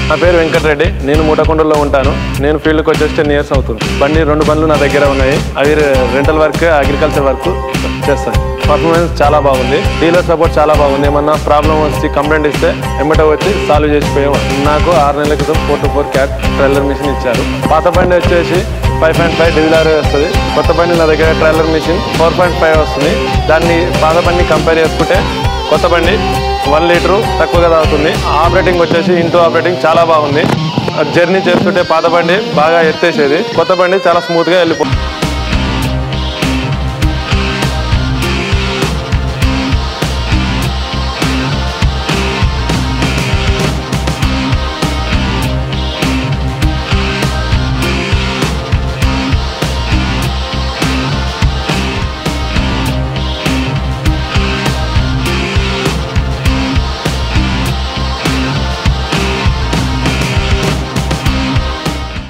నా పేరు వెంకటరెడ్డి నేను మూటకొండలో ఉంటాను నేను ఫీల్డ్కి వచ్చేసి టెన్ ఇయర్స్ అవుతుంది బండి రెండు బండ్లు నా దగ్గర ఉన్నాయి అవి రెంటల్ వర్క్ అగ్రికల్చర్ వర్క్ చేస్తాను పర్ఫార్మెన్స్ చాలా బాగుంది డీలర్ సపోర్ట్ చాలా బాగుంది ఏమన్నా ప్రాబ్లం వచ్చి కంప్లైంట్ ఇస్తే ఎమ్మట వచ్చి సాల్వ్ చేసిపోయాం నాకు ఆరు నెలల క్రితం four to four cat trailer machine ఇచ్చారు పాత బండి వచ్చేసి ఫైవ్ పాయింట్ ఫైవ్ డిజిలార్ వస్తుంది కొత్త బండి నా దగ్గర trailer machine four point five వస్తుంది దాన్ని పాత బండి కంపేర్ చేసుకుంటే కొత్త బండి వన్ లీటరు తక్కువగా తాగుతుంది ఆపరేటింగ్ వచ్చేసి ఇంటూ ఆపరేటింగ్ చాలా బాగుంది జర్నీ చేస్తుంటే పాత బండి బాగా ఎత్తేసేది కొత్త బండి చాలా స్మూత్గా వెళ్ళిపోతుంది